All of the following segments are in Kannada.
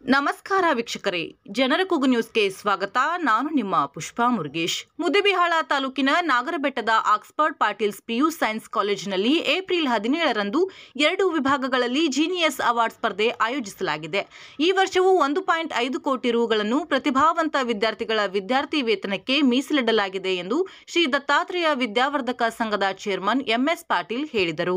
ನಮಸ್ಕಾರ ವೀಕ್ಷಕರೇ ಜನರ ಕೂಗು ನ್ಯೂಸ್ಗೆ ಸ್ವಾಗತ ನಾನು ನಿಮ್ಮ ಪುಷ್ಪಾ ಮುರುಗೇಶ್ ಮುದ್ದೇಬಿಹಾಳ ತಾಲೂಕಿನ ನಾಗರಬೆಟ್ಟದ ಆಕ್ಸ್ಫರ್ಡ್ ಪಾಟೀಲ್ಸ್ ಪಿಯು ಸೈನ್ಸ್ ಕಾಲೇಜಿನಲ್ಲಿ ಏಪ್ರಿಲ್ ಹದಿನೇಳರಂದು ಎರಡು ವಿಭಾಗಗಳಲ್ಲಿ ಜೀನಿಯಸ್ ಅವಾರ್ಡ್ ಸ್ಪರ್ಧೆ ಆಯೋಜಿಸಲಾಗಿದೆ ಈ ವರ್ಷವೂ ಒಂದು ಪಾಯಿಂಟ್ ಐದು ಕೋಟಿ ರುಗಳನ್ನು ಪ್ರತಿಭಾವಂತ ವಿದ್ಯಾರ್ಥಿಗಳ ವಿದ್ಯಾರ್ಥಿ ವೇತನಕ್ಕೆ ಮೀಸಲಿಡಲಾಗಿದೆ ಎಂದು ಶ್ರೀ ದತ್ತಾತ್ರೇಯ ವಿದ್ಯಾವರ್ಧಕ ಸಂಘದ ಚೇರ್ಮನ್ ಎಂಎಸ್ ಪಾಟೀಲ್ ಹೇಳಿದರು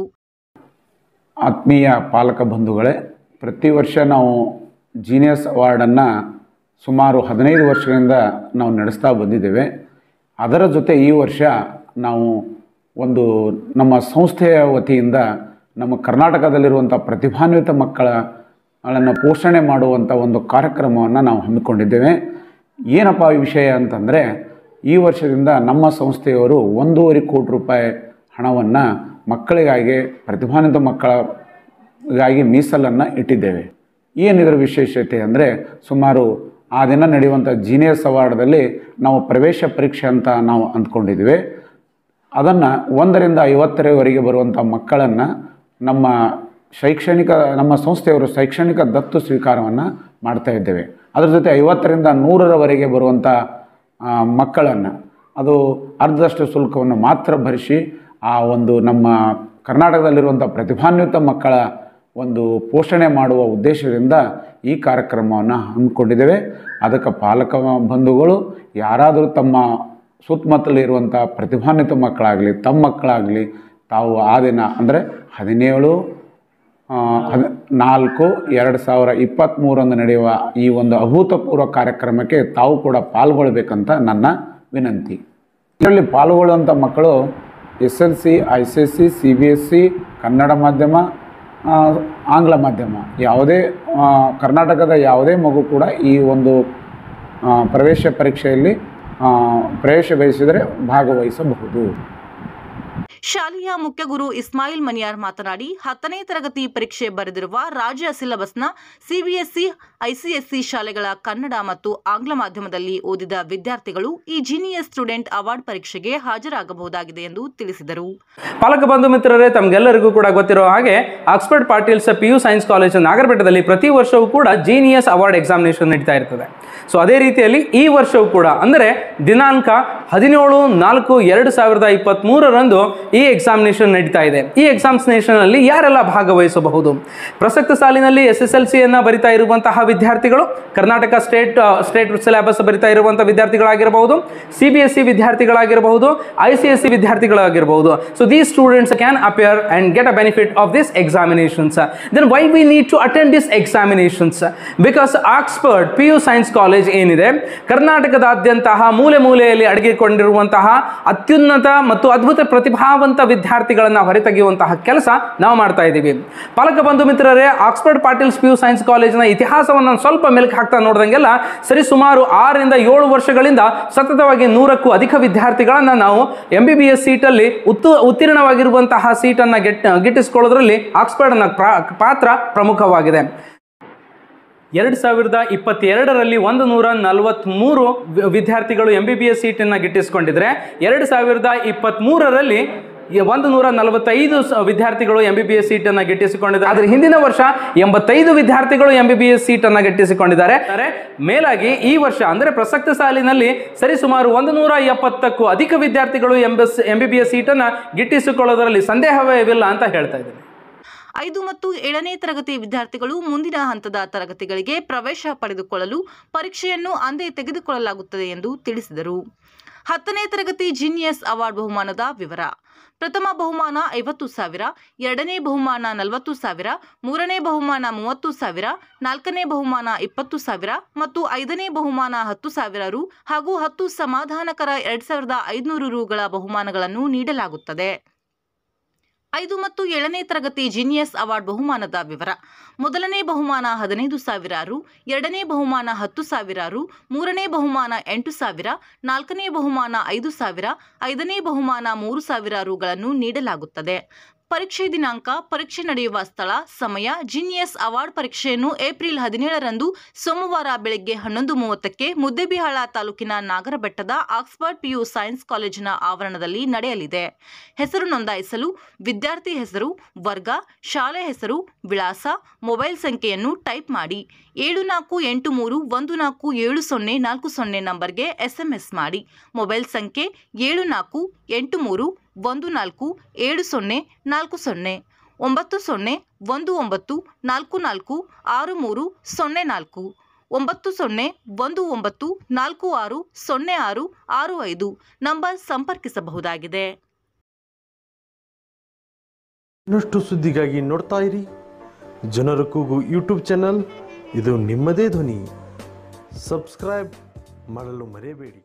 ಆತ್ಮೀಯ ಪಾಲಕ ಬಂಧುಗಳೇ ಪ್ರತಿ ವರ್ಷ ನಾವು ಜೀನಿಯಸ್ ಅವಾರ್ಡನ್ನು ಸುಮಾರು ಹದಿನೈದು ವರ್ಷಗಳಿಂದ ನಾವು ನಡೆಸ್ತಾ ಬಂದಿದ್ದೇವೆ ಅದರ ಜೊತೆ ಈ ವರ್ಷ ನಾವು ಒಂದು ನಮ್ಮ ಸಂಸ್ಥೆಯ ವತಿಯಿಂದ ನಮ್ಮ ಕರ್ನಾಟಕದಲ್ಲಿರುವಂಥ ಪ್ರತಿಭಾನ್ವಿತ ಮಕ್ಕಳನ್ನು ಪೋಷಣೆ ಮಾಡುವಂಥ ಒಂದು ಕಾರ್ಯಕ್ರಮವನ್ನು ನಾವು ಹಮ್ಮಿಕೊಂಡಿದ್ದೇವೆ ಏನಪ್ಪ ಈ ವಿಷಯ ಅಂತಂದರೆ ಈ ವರ್ಷದಿಂದ ನಮ್ಮ ಸಂಸ್ಥೆಯವರು ಒಂದೂವರೆ ಕೋಟಿ ರೂಪಾಯಿ ಹಣವನ್ನು ಮಕ್ಕಳಿಗಾಗಿ ಪ್ರತಿಭಾನ್ವಿತ ಮಕ್ಕಳಿಗಾಗಿ ಮೀಸಲನ್ನು ಇಟ್ಟಿದ್ದೇವೆ ಏನಿದರ ವಿಶೇಷತೆ ಅಂದರೆ ಸುಮಾರು ಆ ದಿನ ನಡೆಯುವಂಥ ಜೀನಿಯಸ್ ಅವಾರ್ಡ್ದಲ್ಲಿ ನಾವು ಪ್ರವೇಶ ಪರೀಕ್ಷೆ ಅಂತ ನಾವು ಅಂದ್ಕೊಂಡಿದ್ವಿ ಅದನ್ನು ಒಂದರಿಂದ ಐವತ್ತರವರೆಗೆ ಬರುವಂಥ ಮಕ್ಕಳನ್ನು ನಮ್ಮ ಶೈಕ್ಷಣಿಕ ನಮ್ಮ ಸಂಸ್ಥೆಯವರು ಶೈಕ್ಷಣಿಕ ದತ್ತು ಸ್ವೀಕಾರವನ್ನು ಮಾಡ್ತಾ ಇದ್ದೇವೆ ಅದರ ಜೊತೆ ಐವತ್ತರಿಂದ ನೂರರವರೆಗೆ ಬರುವಂಥ ಮಕ್ಕಳನ್ನು ಅದು ಅರ್ಧದಷ್ಟು ಶುಲ್ಕವನ್ನು ಮಾತ್ರ ಭರಿಸಿ ಆ ಒಂದು ನಮ್ಮ ಕರ್ನಾಟಕದಲ್ಲಿರುವಂಥ ಪ್ರತಿಭಾನ್ವಿತ ಮಕ್ಕಳ ಒಂದು ಪೋಷಣೆ ಮಾಡುವ ಉದ್ದೇಶದಿಂದ ಈ ಕಾರ್ಯಕ್ರಮವನ್ನು ಹಮ್ಮಿಕೊಂಡಿದ್ದೇವೆ ಅದಕ್ಕೆ ಪಾಲಕ ಬಂಧುಗಳು ಯಾರಾದರೂ ತಮ್ಮ ಸುತ್ತಮುತ್ತಲಿರುವಂಥ ಪ್ರತಿಭಾನ್ವಿತ ಮಕ್ಕಳಾಗಲಿ ತಮ್ಮ ಮಕ್ಕಳಾಗಲಿ ತಾವು ಆ ದಿನ ಅಂದರೆ ಹದಿನೇಳು ಆ, ಹದ್ ನಾಲ್ಕು ಎರಡು ಸಾವಿರ ಇಪ್ಪತ್ತ್ಮೂರರಂದು ನಡೆಯುವ ಈ ಒಂದು ಅಭೂತಪೂರ್ವ ಕಾರ್ಯಕ್ರಮಕ್ಕೆ ತಾವು ಕೂಡ ಪಾಲ್ಗೊಳ್ಬೇಕಂತ ನನ್ನ ವಿನಂತಿ ಇದರಲ್ಲಿ ಪಾಲ್ಗೊಳ್ಳುವಂಥ ಮಕ್ಕಳು S L C I C S C C B S C Kannada ಮಾಧ್ಯಮ ಆ, ಆಂಗ್ಲ ಮಾಧ್ಯಮ ಯಾವುದೇ ಆ, ಕರ್ನಾಟಕದ ಯಾವುದೇ ಮಗು ಕೂಡ ಈ ಒಂದು ಆ, ಪ್ರವೇಶ ಪರೀಕ್ಷೆಯಲ್ಲಿ ಆ, ಪ್ರವೇಶ ಬಯಸಿದರೆ ಭಾಗವಹಿಸಬಹುದು ಶಾಲೆಯ ಮುಖ್ಯಗುರು ಇಸ್ಮಾಯಿಲ್ ಮನಿಯಾರ್ ಮಾತನಾಡಿ ಹತ್ತನೇ ತರಗತಿ ಪರೀಕ್ಷೆ ಬರೆದಿರುವ ರಾಜ್ಯ ಸಿಲೆಬಸ್ನ ಸಿಬಿಎಸ್ಇ ಐಸಿಎಸ್ಸಿ ಶಾಲೆಗಳ ಕನ್ನಡ ಮತ್ತು ಆಂಗ್ಲ ಮಾಧ್ಯಮದಲ್ಲಿ ಓದಿದ ವಿದ್ಯಾರ್ಥಿಗಳು ಈ ಜೀನಿಯಸ್ ಸ್ಟೂಡೆಂಟ್ ಅವಾರ್ಡ್ ಪರೀಕ್ಷೆಗೆ ಹಾಜರಾಗಬಹುದಾಗಿದೆ ಎಂದು ತಿಳಿಸಿದರು ಪಾಲಕ ಬಂಧು ಮಿತ್ರರೇ ತಮಗೆಲ್ಲರಿಗೂ ಕೂಡ ಗೊತ್ತಿರೋ ಹಾಗೆ Oxford Patil's P U science college ನಾಗರಬೆಟ್ಟದಲ್ಲಿ ಪ್ರತಿ ವರ್ಷವೂ ಕೂಡ ಜೀನಿಯಸ್ ಅವಾರ್ಡ್ ಎಕ್ಸಾಮಿನೇಷನ್ ನಡೀತಾ ಇರ್ತದೆ ಸೊ ಅದೇ ರೀತಿಯಲ್ಲಿ ಈ ವರ್ಷವೂ ಕೂಡ ಅಂದರೆ ದಿನಾಂಕ ಹದಿನೇಳು ನಾಲ್ಕು ಎರಡು ಸಾವಿರದ ಇಪ್ಪತ್ತ್ಮೂರರಂದು ಈ ಎಕ್ಸಾಮಿನೇಷನ್ ನಡೀತಾ ಇದೆ ಈ ಎಕ್ಸಾಮಿನೇಷನಲ್ಲಿ ಯಾರೆಲ್ಲ ಭಾಗವಹಿಸಬಹುದು ಪ್ರಸಕ್ತ ಸಾಲಿನಲ್ಲಿ ಎಸ್ ಎಸ್ ಎಲ್ ಸಿಯನ್ನು ಬರಿತಾ ಇರುವಂತಹ ವಿದ್ಯಾರ್ಥಿಗಳು ಕರ್ನಾಟಕ ಸ್ಟೇಟ್ ಸ್ಟೇಟ್ ಸಿಲೆಬಸ್ ಬರಿತಾ ಇರುವಂಥ ವಿದ್ಯಾರ್ಥಿಗಳಾಗಿರಬಹುದು ಸಿ ಬಿ ಎಸ್ ಸಿ ವಿದ್ಯಾರ್ಥಿಗಳಾಗಿರಬಹುದು ಐ ಸಿ ಎಸ್ ಸಿ ವಿದ್ಯಾರ್ಥಿಗಳಾಗಿರಬಹುದು so these students can appear and get a benefit of this examinations then why we need to attend this examinations because Oxford P U science college ಏನಿದೆ ಕರ್ನಾಟಕದಾದ್ಯಂತಹ ಮೂಲೆ ಮೂಲೆಯಲ್ಲಿ ಅಡಗಿಕೊಂಡಿರುವಂತಹ ಅತ್ಯುನ್ನತ ಮತ್ತು ಅದ್ಭುತ ಪ್ರತಿಭಾವಂತ ವಿದ್ಯಾರ್ಥಿಗಳನ್ನು ಹೊರತೆಗೆಯುವಂತಹ ಕೆಲಸ ನಾವು ಮಾಡ್ತಾ ಇದ್ದೀವಿ ಪಾಲಕ ಬಂಧು ಮಿತ್ರರೇ Oxford Patil's P U science ಕಾಲೇಜಿನ ಇತಿಹಾಸವನ್ನು ಸ್ವಲ್ಪ ಮೆಲುಕು ಹಾಕ್ತಾ ನೋಡಿದಂಗೆಲ್ಲ ಸರಿ ಸುಮಾರು ಆರರಿಂದ ಏಳು ವರ್ಷಗಳಿಂದ ಸತತವಾಗಿ ನೂರಕ್ಕೂ ಅಧಿಕ ವಿದ್ಯಾರ್ಥಿಗಳನ್ನು ನಾವು ಎಂ ಬಿ ಬಿ ಎಸ್ ಸೀಟಲ್ಲಿ ಉತ್ತು ಉತ್ತೀರ್ಣವಾಗಿರುವಂತಹ ಸೀಟನ್ನು ಗೆಟ್ ಗಿಟ್ಟಿಸಿಕೊಳ್ಳೋದ್ರಲ್ಲಿ ಆಕ್ಸ್ಫರ್ಡ್ನ ಪ್ರಾ- ಪಾತ್ರ ಪ್ರಮುಖವಾಗಿದೆ ಎರಡು ಸಾವಿರದ ಇಪ್ಪತ್ತೆರಡರಲ್ಲಿ ಒಂದು ನೂರ ನಲವತ್ತ್ಮೂರು ವಿ- ವಿದ್ಯಾರ್ಥಿಗಳು ಎಂ ಬಿ ಬಿ ಎಸ್ ಸೀಟನ್ನು ಗಿಟ್ಟಿಸಿಕೊಂಡಿದ್ರೆ ಎರಡು ಸಾವಿರದ ಇಪ್ಪತ್ತ್ಮೂರರಲ್ಲಿ ಈ ಒಂದು ನೂರ ನಲವತ್ತೈದು ಸ- ವಿದ್ಯಾರ್ಥಿಗಳು ಎಂ ಬಿ ಬಿ ಎಸ್ ಸೀಟನ್ನು ಗಿಟ್ಟಿಸಿಕೊಂಡಿದ್ದಾರೆ ಆದರೆ ಹಿಂದಿನ ವರ್ಷ ಎಂಬತ್ತೈದು ವಿದ್ಯಾರ್ಥಿಗಳು ಎಂ ಬಿ ಬಿ ಎಸ್ ಸೀಟನ್ನು ಗಿಟ್ಟಿಸಿಕೊಂಡಿದ್ದಾರೆ ಆದರೆ ಮೇಲಾಗಿ ಈ ವರ್ಷ ಅಂದರೆ ಪ್ರಸಕ್ತ ಸಾಲಿನಲ್ಲಿ ಸರಿಸುಮಾರು ಒಂದು ನೂರ ಎಪ್ಪತ್ತಕ್ಕೂ ಅಧಿಕ ವಿದ್ಯಾರ್ಥಿಗಳು M S M B B S ಸೀಟನ್ನು ಗಿಟ್ಟಿಸಿಕೊಳ್ಳೋದರಲ್ಲಿ ಸಂದೇಹವೇ ಇವಿಲ್ಲ ಅಂತ ಹೇಳ್ತಾ ಇದ್ದೀನಿ ಐದು ಮತ್ತು ಏಳನೇ ತರಗತಿ ವಿದ್ಯಾರ್ಥಿಗಳು ಮುಂದಿನ ಹಂತದ ತರಗತಿಗಳಿಗೆ ಪ್ರವೇಶ ಪಡೆದುಕೊಳ್ಳಲು ಪರೀಕ್ಷೆಯನ್ನು ಅಂದೇ ತೆಗೆದುಕೊಳ್ಳಲಾಗುತ್ತದೆ ಎಂದು ತಿಳಿಸಿದರು ಹತ್ತನೇ ತರಗತಿ ಜೀನಿಯಸ್ ಅವಾರ್ಡ್ ಬಹುಮಾನದ ವಿವರ ಪ್ರಥಮ ಬಹುಮಾನ ಐವತ್ತು ಸಾವಿರ ಎರಡನೇ ಬಹುಮಾನ ನಲವತ್ತು ಸಾವಿರ ಮೂರನೇ ಬಹುಮಾನ ಮೂವತ್ತು ಸಾವಿರ ನಾಲ್ಕನೇ ಬಹುಮಾನ ಇಪ್ಪತ್ತು ಸಾವಿರ ಮತ್ತು ಐದನೇ ಬಹುಮಾನ ಹತ್ತು ಸಾವಿರ ರು ಹಾಗೂ ಹತ್ತು ಸಮಾಧಾನಕರ ಎರಡು ಸಾವಿರದ ಐದುನೂರು ರುಗಳ ಬಹುಮಾನಗಳನ್ನು ನೀಡಲಾಗುತ್ತದೆ ಐದು ಮತ್ತು ಏಳನೇ ತರಗತಿ ಜೀನಿಯಸ್ ಅವಾರ್ಡ್ ಬಹುಮಾನದ ವಿವರ ಮೊದಲನೇ ಬಹುಮಾನ ಹದಿನೈದು ಸಾವಿರ ರು ಎರಡನೇ ಬಹುಮಾನ ಹತ್ತು ಸಾವಿರ ರು ಮೂರನೇ ಬಹುಮಾನ ಎಂಟು ಸಾವಿರ ನಾಲ್ಕನೇ ಬಹುಮಾನ ಐದು ಸಾವಿರ ಐದನೇ ಬಹುಮಾನ ಮೂರು ಸಾವಿರ ರುಗಳನ್ನು ನೀಡಲಾಗುತ್ತದೆ ಪರೀಕ್ಷೆ ದಿನಾಂಕ ಪರೀಕ್ಷೆ ನಡೆಯುವ ಸ್ಥಳ ಸಮಯ ಜಿನಿಯಸ್ ಅವಾರ್ಡ್ ಪರೀಕ್ಷೆಯನ್ನು ಏಪ್ರಿಲ್ ಹದಿನೇಳರಂದು ಸೋಮವಾರ ಬೆಳಗ್ಗೆ ಹನ್ನೊಂದು ಮೂವತ್ತಕ್ಕೆ ಮುದ್ದೆಬಿಹಾಳ ತಾಲೂಕಿನ ನಾಗರಬೆಟ್ಟದ ಆಕ್ಸ್ಫರ್ಡ್ ಪಿಯು ಸೈನ್ಸ್ ಕಾಲೇಜಿನ ಆವರಣದಲ್ಲಿ ನಡೆಯಲಿದೆ ಹೆಸರು ನೋಂದಾಯಿಸಲು ವಿದ್ಯಾರ್ಥಿ ಹೆಸರು ವರ್ಗ ಶಾಲೆ ಹೆಸರು ವಿಳಾಸ ಮೊಬೈಲ್ ಸಂಖ್ಯೆಯನ್ನು ಟೈಪ್ ಮಾಡಿ ಏಳು ನಾಲ್ಕು ಎಂಟು ಮೂರು ಒಂದು ನಾಲ್ಕು ಏಳು ಸೊನ್ನೆ ನಾಲ್ಕು ಸೊನ್ನೆ ನಂಬರ್ಗೆ ಎಸ್ಎಂಎಸ್ ಮಾಡಿ ಮೊಬೈಲ್ ಸಂಖ್ಯೆ ಏಳು ನಾಲ್ಕು ಎಂಟು ಮೂರು ಒಂದು ನಾಲ್ಕು ಏಳು ಸೊನ್ನೆ ನಾಲ್ಕು ಸೊನ್ನೆ ಒಂಬತ್ತು ಸೊನ್ನೆ ಒಂದು ಒಂಬತ್ತು ನಾಲ್ಕು ನಾಲ್ಕು ಆರು ಮೂರು ಸೊನ್ನೆ ನಾಲ್ಕು ಒಂಬತ್ತು ಸೊನ್ನೆ ಒಂದು ಒಂಬತ್ತು ನಾಲ್ಕು ಆರು ಸೊನ್ನೆ ಆರು ಆರು ಐದು ನಂಬರ್ ಸಂಪರ್ಕಿಸಬಹುದಾಗಿದೆ ಇನ್ನಷ್ಟು ಸುದ್ದಿಗಾಗಿ ನೋಡ್ತಾ ಇರಿ ಜನರ ಕೂಗು ಯೂಟ್ಯೂಬ್ ಚಾನಲ್ ಇದು ನಿಮ್ಮದೇ ಧ್ವನಿ ಸಬ್ಸ್ಕ್ರೈಬ್ ಮಾಡಲು ಮರೆಯಬೇಡಿ